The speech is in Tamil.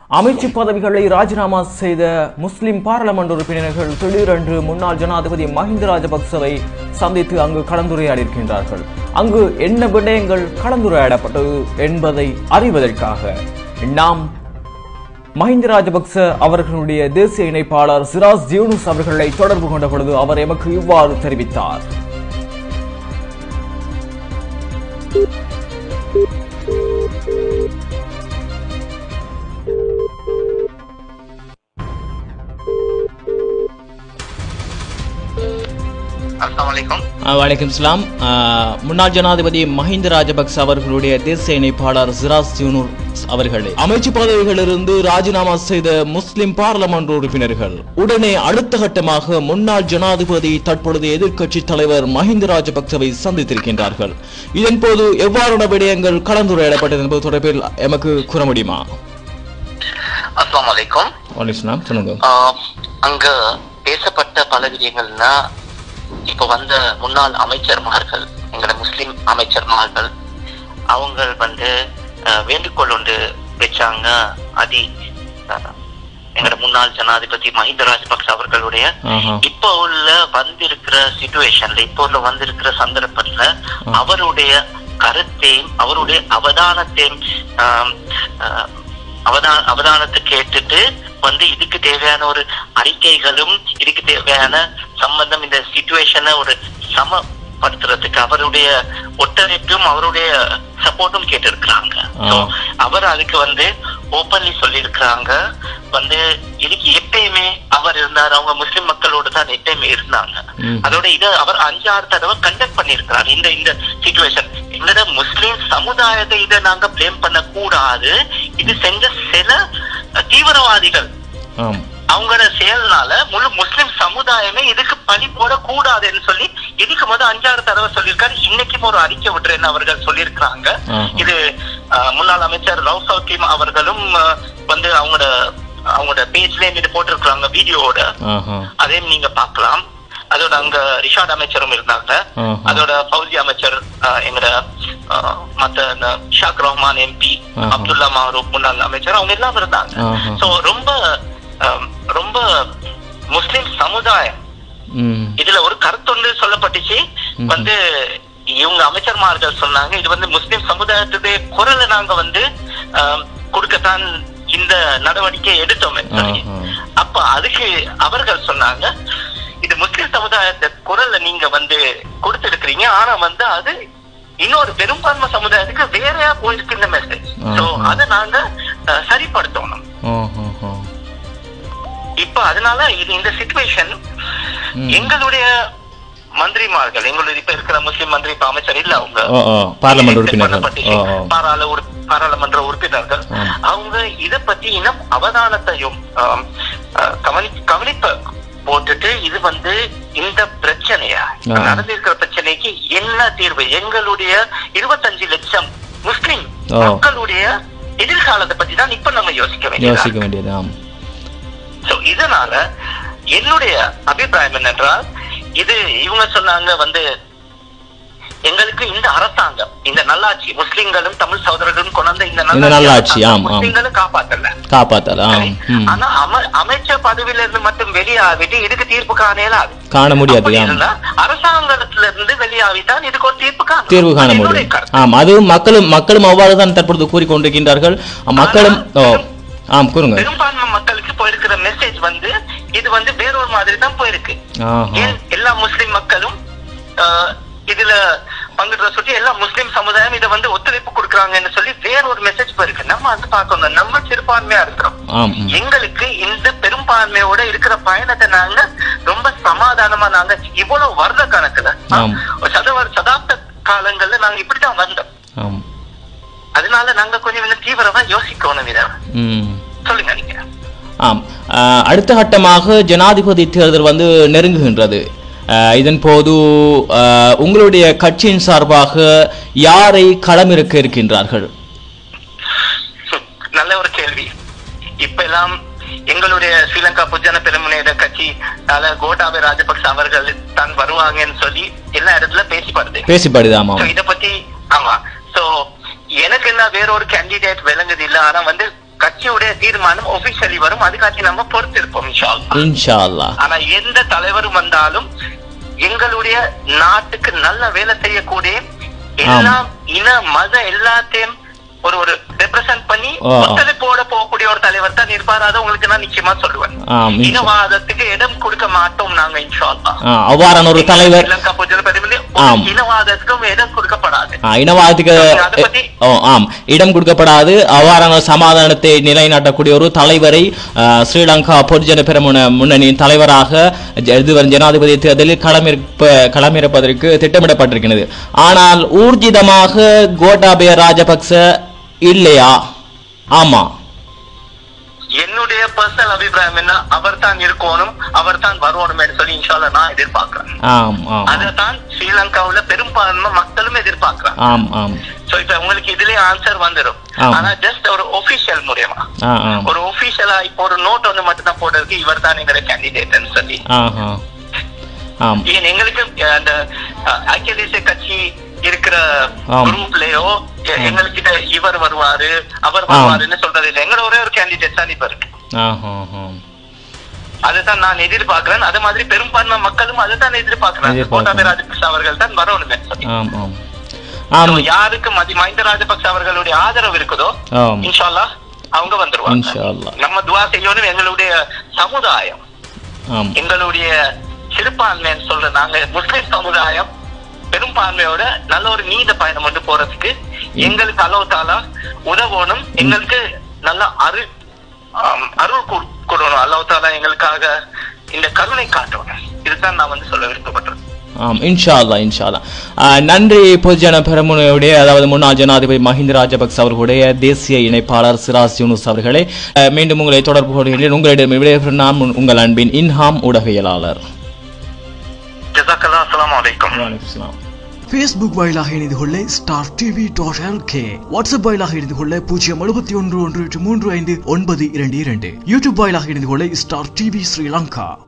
அமைச்சு பதவிகளை ராஜினாமா செய்த முஸ்லிம் பாராளுமன்ற உறுப்பினர்கள் திடீரென்று முன்னாள் ஜனாதிபதி மஹிந்த ராஜபக்சவை சந்தித்து அங்கு கலந்துரையாடியிருக்கின்றார்கள் அங்கு என்ன விடயங்கள் கலந்துரையாடப்பட்டது என்பதை அறிவதற்காக நாம் மஹிந்த ராஜபக்ச அவர்களுடைய தேசிய இணைப்பாளர் சிராஸ் ஜியூனுஸ் அவர்களை தொடர்பு கொண்ட பொழுது அவர் எமக்கு இவ்வாறு தெரிவித்தார் அஸ்ஸலாமு அலைக்கும் வணக்கம் இஸ்லாம் முன்னாள் ஜனாதிபதி மஹிந்த ராஜபக்ச அவர்களுடைய தேசிய இணைப்பாளர் சிராஸ் ஜூனூர் அவர்களே அமைச்சு பதவிகளிலிருந்து ராஜினாமா செய்த முஸ்லிம் பாராளுமன்ற உறுப்பினர்கள் உடனே அடுத்த கட்டமாக முன்னாள் ஜனாதிபதி தற்பொழுது எதிர்க்கட்சி தலைவர் மஹிந்த ராஜபக்சவை சந்தித்திருக்கின்றார்கள் இதன் போது எவ்வாறான விடயங்கள் கலந்துரையாடப்பட்டது என்பது தொடர்பில் எமக்கு கூற முடியுமா அஸ்ஸலாமு அலைக்கும் வணக்கம் சொல்லுங்க ஆஹ், அங்க பேசப்பட்ட பல விடயங்கள்னா இப்ப வந்த முன்னாள் அமைச்சர்மார்கள் எங்களோட முஸ்லிம் அமைச்சர்மார்கள் அவங்க வந்து ஆஹ், வேண்டுகோள் ஒன்று வச்சாங்க அதி ஆஹ், எங்களோட முன்னாள் ஜனாதிபதி மஹிந்த ராஜபக்ச அவர்களுடைய ஆஹா. இப்ப உள்ள வந்திருக்கிற சிச்சுவேஷன்ல இப்ப உள்ள வந்திருக்கிற சந்தர்ப்பத்துல அவருடைய கருத்தையும் அவருடைய அவதானத்தையும் ஆம், ஆஹ், அவதா- அவதானத்தை கேட்டுட்டு வந்து இதுக்கு தேவையான ஒரு அறிக்கைகளும் இதுக்கு தேவையான சம்பந்தம் இந்த சிச்சுவேஷனை ஒரு சமப்படுத்துறதுக்கு அவருடைய ஒத்துழைப்பும் அவருடைய சப்போர்ட்டும் கேட்டிருக்கிறாங்க ஆ. So, அவர் அதுக்கு வந்து ஓப்பன்லி சொல்லியிருக்கிறாங்க வந்து இதுக்கு எப்பயுமே அவர் இருந்தார் அவங்க முஸ்லிம் மக்களோட தான் எப்பயுமே இருந்தாங்க ம். அதோட இதை அவர் அஞ்சாறு தடவை கண்டக்ட் பண்ணியிருக்கிறார் இந்த இந்த சிச்சுவேஷன் எங்களோட முஸ்லிம் சமுதாயத்தை இதை நாங்க பிளேம் பண்ண கூடாது இது செஞ்ச சில அஹ், தீவிரவாதிகள் ஆம் அவங்களோட செயல்னால முழு முஸ்லிம் சமுதாயமே இதுக்கு பழி போடக்கூடாதுன்னு சொல்லி இதுக்கு முதல் அஞ்சாறு தடவை சொல்லியிருக்காரு இன்னைக்கும் ஒரு அறிக்கை விட்டுறேன்னு அவர்கள் சொல்லியிருக்கிறாங்க ஆஹா. இது அஹ், முன்னாள் அமைச்சர் ரவ் சௌக்கியம் அவர்களும் அஹ், வந்து அவங்களோட அவங்களோட பேஜ்ல இது போட்டிருக்கிறாங்க வீடியோவோட ஆஹா அதையும் நீங்க பார்க்கலாம் அதோட அங்க ரிஷாட் அமைச்சரும் இருந்தாங்க ஆஹா. அதோட ஃபௌசி அமைச்சர் அஹ், எங்கட அஹ், மத்த இந்த ஷாக் ரஹ்மான் எம்பி ஆஹா. அப்துல்லா மாரூப் முன்னாள் அமைச்சர் அவங்க எல்லாம் இருந்தாங்க ஆஹா. சோ ரொம்ப அஹ், ரொம்ப முஸ்லிம் சமுதாயம் ம் இதுல ஒரு கருத்தொன்று சொல்லப்பட்டுச்சு ம்ஹும். வந்து இவங்க அமைச்சர்மார்கள் சொன்னாங்க இது வந்து முஸ்லிம் சமுதாயத்துடைய குரலை நாங்க வந்து ஆம், கொடுக்கத்தான் இந்த நடவடிக்கை எடுத்தோம் சொல்லி ஆஹா. அப்ப அதுக்கு அவர்கள் சொன்னாங்க இது முஸ்லிம் சமுதாயத்தை குரல்ல நீங்க வந்து கொடுத்திருக்கிறீங்க ஆனா வந்து அது இன்னொரு பெரும்பான்மை சமுதாயத்துக்கு வேறையா போயிருக்கு இந்த மெசேஜ் சோ ஆஹா. அதை நாங்க அஹ், சரிப்படுத்தணும் ஆஹா. இப்ப அதனால இது இந்த சிச்சுவேஷன் ம். எங்களுடைய மந்திரிமார்கள் எங்களுடைய இப்ப இருக்கிற முஸ்லிம் மந்திரி இப்ப அமைச்சர் இல்ல அவங்க ஓ ஓ பார்லமெண்ட் elect உறுப்பினர்கள் பண்ணப்பட்டுச்சு. ஓ ஓ பாராள உறுப்- பாராளுமன்ற உறுப்பினர்கள் ஆம். அவங்க இத பத்தி இன்னும் அவதானத்தையும் ஆம், அஹ், கவனி கவனிப்ப போட்டுட்டு இது வந்து இந்த பிரச்சனையா இப்ப ஆ. நடந்திருக்கிற பிரச்சனைக்கு என்ன தீர்வு எங்களுடைய இருபத்தஞ்சு லட்சம் முஸ்லிம் ஓ. மக்களுடைய எதிர்காலத்தை பத்தி தான் இப்ப நம்ம யோசிக்க வேண்டியது யோசிக்க வேண்டியது ஆம் சோ இதனால என்னுடைய அபிப்பிராயம் என்னென்றால் இது இவங்க சொன்னாங்க வந்து எங்களுக்கு இந்த அரசாங்கம் இந்த நல்லாட்சி முஸ்லிம்களும் தமிழ் சகோதரர்களும் கொண்டு வந்த இந்த இந்த நல்லாட்சி, ஆம், ஆம். முஸ்லிம்களை காப்பாத்தல காப்பாத்தல ஆம் சரி? ம். ஆனா அம- அமைச்சர் பதவியில இருந்து மட்டும் வெளியாவிட்டு இதுக்கு தீர்ப்பு காண இயலாது காண முடியாது அப்படி ஆம் இருந்தா அரசாங்கத்துல இருந்து வெளியாவிதான் இதுக்கு ஒரு தீர்ப்பு காணும் தீர்வு காண அது என்னுடைய முடியும் கருத்து. ஆம் அது மக்களும் மக்களும் அவ்வாறு தான் தற்பொழுது கூறிக்கொண்டிருக்கின்றார்கள் மக்களும் ஓ ஆம் கூறுங்க பெரும்பான்மை மக்களுக்கு போயிருக்கிற மெசேஜ் வந்து இது வந்து வேறொரு மாதிரி தான் போயிருக்கு ஆஹா ஏன் எல்லா முஸ்லிம் மக்களும் ஆஹ், இதுல பங்குற சொல்லி எல்லா முஸ்லிம் சமுதாயம் இதை வந்து ஒத்துழைப்பு கொடுக்கறாங்கன்னு சொல்லி வேற ஒரு மெசேஜ் போயிருக்கு நம்ம அது பார்க்கணும் நம்ம சிறுபான்மையா இருக்கிறோம் ஆம் ம். எங்களுக்கு இந்த பெரும்பான்மையோட இருக்கிற பயணத்தை நாங்க ரொம்ப சமாதானமா நாங்க இவ்வளவு வருட கணக்குல ஆ, ஆம். சத சதாப்த காலங்கள்ல நாங்க இப்படித்தான் வந்தோம் ஆம் அதனால நாங்க கொஞ்சம் இன்னும் தீவிரமா யோசிக்கணும் இதை ம் சொல்லுங்க நீங்க ஆம் அஹ், அடுத்த கட்டமாக ஜனாதிபதி தேர்தல் வந்து நெருங்குகின்றது அஹ், இதன் போது அஹ், உங்களுடைய கட்சியின் சார்பாக யாரை களமிறக்க இருக்கின்றார்கள் ஹம், நல்ல ஒரு கேள்வி இப்ப எல்லாம் எங்களுடைய ஸ்ரீலங்கா பொதுஜன பெருமுனையிட கட்சி கோட்டாபய ராஜபக்ச அவர்கள் தான் வருவாங்கன்னு சொல்லி எல்லா இடத்துல பேசிப்படுது பேசிப்படுது ஆமாம் So, இத பத்தி ஆமா சோ எனக்கு என்ன வேற ஒரு கேண்டிடேட் விளங்குது இல்ல ஆனா வந்து கட்சியுடைய தீர்மானம் ஒபிஷியலி வரும் அதுக்காட்டி நம்ம பொறுத்திருப்போம் இன்ஷா அல்லாஹ். இன்ஷா அல்லாஹ் ஆனா எந்த தலைவரும் வந்தாலும் எங்களுடைய நாட்டுக்கு நல்ல வேலை செய்யக்கூடிய எல்லா இன மத எல்லாத்தையும் ஒரு ஒரு ரெப்ரசன்ட் பண்ணி ஆ, ஆ. ஒத்துழைப்போட போகக்கூடிய ஒரு தலைவர் தான் இருப்பார் அதை உங்களுக்கு நான் நிச்சயமா சொல்லுவேன் ஆம் இன்ஷா- இனவாதத்துக்கு இடம் கொடுக்க மாட்டோம் நாங்க இன்ஷா அல்லாஹ். ஆ, அவ்வாறான ஒரு தலைவர் ஸ்ரீலங்கா பொதுஜன பெருமிலே ஆம். ஒரு இனவாதத்துக்கும் இடம் கொடுக்கப்படாது ஆ, இனவாதத்துக்கு அதை பத்தி- ஓ, ஆம் இடம் கொடுக்கப்படாது அவ்வாறான சமாதானத்தை நிலைநாட்டக்கூடிய ஒரு தலைவரை ஆ, ஸ்ரீலங்கா பொதுஜன பெரமுன முன்னணியின் தலைவராக ஜ- இதுவரை ஜனாதிபதி தேர்தலில் களமிருப்ப களமிருப்பதற்கு திட்டமிடப்பட்டிருக்கிறது ஆனால் ஊர்ஜிதமாக கோட்டாபய ராஜபக்ச இல்லையா ஆமா என்னுடைய பர்சனல் அபிப்பிராயம் என்ன அவர் தான் இருக்கணும் அவர் தான் வரணும் சொல்லி இன்ஷால்ல நான் எதிர்பார்க்கிறேன் ஆம் ஆம் அதைத்தான் ஸ்ரீலங்காவுல பெரும்பான்மை மக்களும் எதிர்பார்க்கிறாங்க ஆம் ஆம் சோ இப்ப உங்களுக்கு இதுலயே ஆன்சர் வந்துடும் ஆம். ஆனா ஜஸ்ட் ஒரு ஒபிஷியல் மூலியமா ஆ ஆம் ஒரு ஒபிஷியலா இப்போ ஒரு நோட் வந்து மட்டும் தான் போடுறதுக்கு இவர் தான் எங்களுடைய கேண்டிடேட்னு சொல்லி ஆஹா ஆம் ஏன் எங்களுக்கு அஹ், அந்த அஹ், ஐக்கிய தேசிய கட்சி இருக்கிற ஆம். குரூப்லயோ எங்களுக்கு இவர் வருவாரு அவர் ஆம். வருவாருன்னு சொல்றது இல்லை எங்களோட ஒரே ஒரு கேண்டிடேட் தான் இப்ப இருக்கு ஆஹா ஆம் அதுதான் நான் எதிர்பார்க்கிறேன் அது மாதிரி பெரும்பான்மை மக்களும் அதுதான் எதிர்பார்க்கிறாங்க எதிர்பார்க்கிறாங்க. கோட்டாபய ராஜபக்ச அவர்கள் தான் வரணுமே சொல்லி ஆம் ஆம் ஆம் So, யாருக்கு மதி மஹிந்த ராஜபக்ச அவர்களுடைய ஆதரவு இருக்குதோ ஆம் இன்ஷால்லா அவங்க வந்துருவாங்க இன்ஷா அல்லாஹ். நம்ம துவா செய்யணும் எங்களுடைய சமுதாயம் ஆம் எங்களுடைய சிறுபான்மைன்னு சொல்ற நாங்க முஸ்லிம் சமுதாயம் பெரும்பான்மையோட நல்ல ஒரு நீத பயணம் கொண்டு போறதுக்கு எங்களுக்கு அல்லாஹ் தாலா உதவணும் எங்களுக்கு நல்ல அருள் ஆம், அருள் கொடு- கொடுக்கணும் அல்லாஹ் தாலா எங்களுக்காக இந்த கருணை காட்டணும் இதுதான் நான் வந்து சொல்ல விருப்பப்படுறேன் ஆம் இன்ஷா அல்லாஹ் இன்ஷா அல்லாஹ் ஆ, நன்றி பொதுஜன பெரமுனையுடைய அதாவது முன்னாள் ஜனாதிபதி மஹிந்த ராஜபக்ச அவர்களுடைய தேசிய இணைப்பாளர் சிராஸ் யூனுஸ் அவர்களே ஆ, மீண்டும் உங்களை தொடர்பு கொள்கின்றேன் உங்களிடம் விடைபெறும் நான் உன்- உங்கள் அன்பின் இன்ஹாம் ஊடகவியலாளர் ஜசாக்கல்லா அஸ்ஸலாமு அலைக்கும் ஃபேஸ்புக் வாயிலாக இணைந்து கொள்ள Star TV dot LK WhatsApp வாயிலாக இணைந்து கொள்ள பூஜ்ஜியம் எழுபத்தி ஒன்று ஒன்று எட்டு மூன்று ஐந்து ஒன்பது இரண்டு இரண்டு யூடியூப் வாயிலாக இணைந்து கொள்ள ஸ்டார் டிவி ஸ்ரீலங்கா